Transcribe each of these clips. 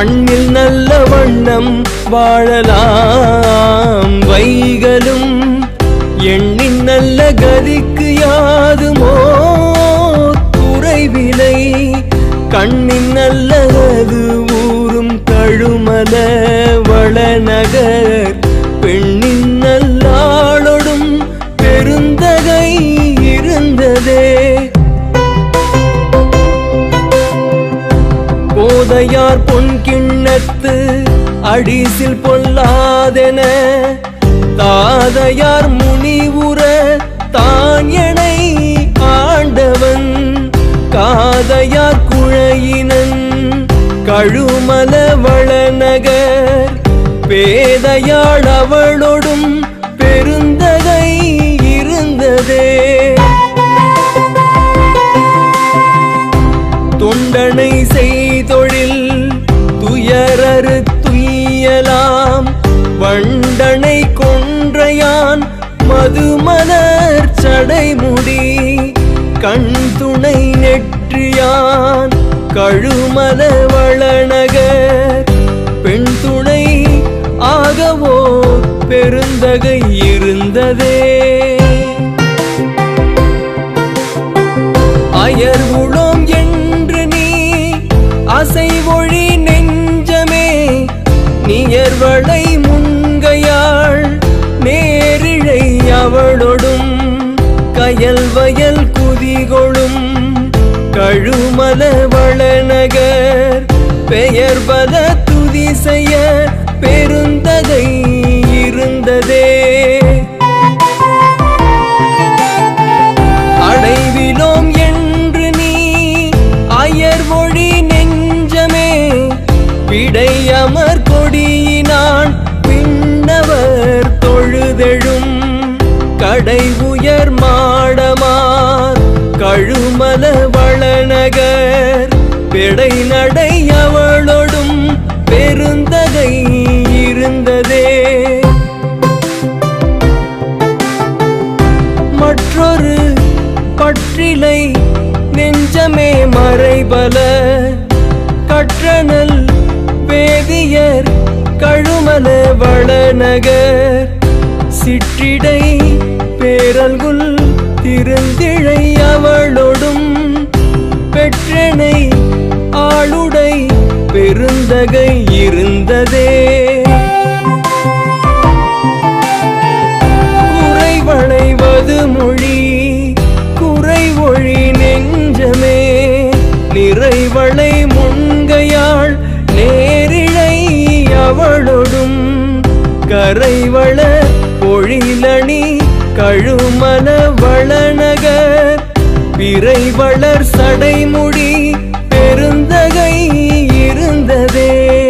மண்ணில் நல்ல வண்ணம் வாழலாம் வைகளும் எண்ணின் நல்ல கதிக்கு யாதுமோ குறைவிலை கண்ணின் நல்லது ஊரும் கழுமல வளநகர் பெண்ணின் நல்லாளொடும் பெருந்தகை இருந்ததே போதையார் பொன் கிண்ணத்து அடிசில் பொல்லாதென தாதையார் முனிவுற தான் எனை ஆண்டவன் காதையார் குழையினன் கழுமல வளநகர் பேதையாள் அவளோடும் பெருந்தகை இருந்ததே தொண்டனை செய்தொழில் துயரறு துய்யலாம் வண்டனை கொன்றையான் மதுமலர் சடைமுடி கண் துணை நெற்றியான் கழுமல வளநகர் பெண் துணை ஆகவோ பெருந்தகை இருந்ததே அயர் உளோம் என்று நீ அசைவொழி நெஞ்சமே நியர்வளை முன்கையாள் நேரிழை அவளொடும் கயல் வயல் குதிகொளும் கழுமல வளநகர் பெயர் பல துதி செய்ய பெருந்தகை இருந்ததே அடைவிலோம் என்று நீ அயர் மொழி நெஞ்சமே விடையமர் கொடியினான் பின்னவர் தொழுதெழும் கடை உயர் மாடமார் கழுமல வளநகர் பெடை நடை அவளொடும் பெருந்தகை இருந்ததே மற்றொரு பற்றிலை நெஞ்சமே மறைபல கற்றனல் வேதியர் கழுமல வளநகர் சிற்றிடை பேரல்குல் திருந்திழை அவளொடும் பெற்றனை ஆளுடை பெருந்தகை இருந்ததே குறை வளைவது மொழி குறை ஒழி நெஞ்சமே நிறைவளை முன்கையாள் நேரிழை அவளொடும் கரைவள பொழிலணி கழுமல வளநகர் பிறை வளர் சடைமுடி பெருந்தகை இருந்ததே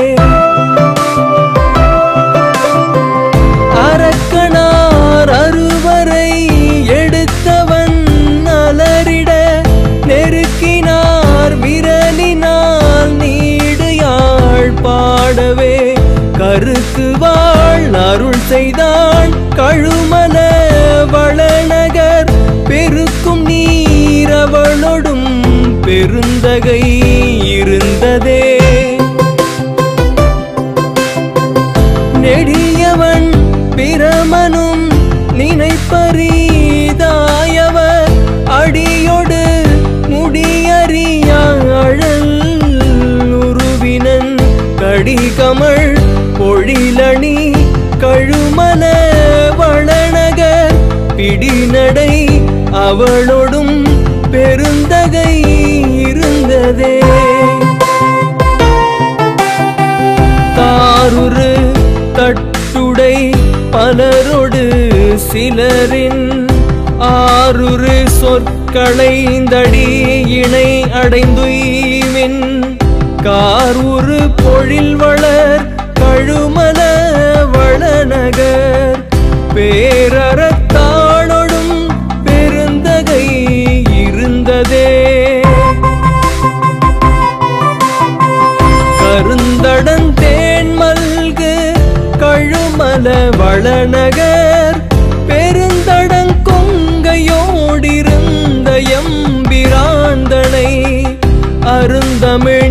அரக்கனார் அறுவரை எடுத்தவன் அலறிட நெருக்கினார் விரலினால் நீடு யாழ் பாடவே கருக்கு வாழ் அருள் செய்தான் கழுமல வளநகர் பெருக்கும் நீரவளொடும் பெருந்தகை இருந்ததே நெடியவன் பிரமனும் நினைப்பரிதாயவர் அடியொடு முடியறியாழல் உருவினன் கடிகமள் பொழிலணி கழுமல வளநகர் பிடிநடை அவளொடும் பெருந்தகை இருந்ததே தாருரு தட்டுடை பலரொடு சிலரின் ஆருரு சொற்களைந்தடி இணை அடைந்துய்மின் காரூரு பொழில் வளர் கழுமல வளநகர் பேரறத்தாளொடும் பெருந்தகை இருந்ததே கருந்தடன் தேன் மல்கு கழுமல வளநகர் பெருந்தடங் கொங்கையோடிருந்த எம்பிராந்தனை அருந்தமிழ்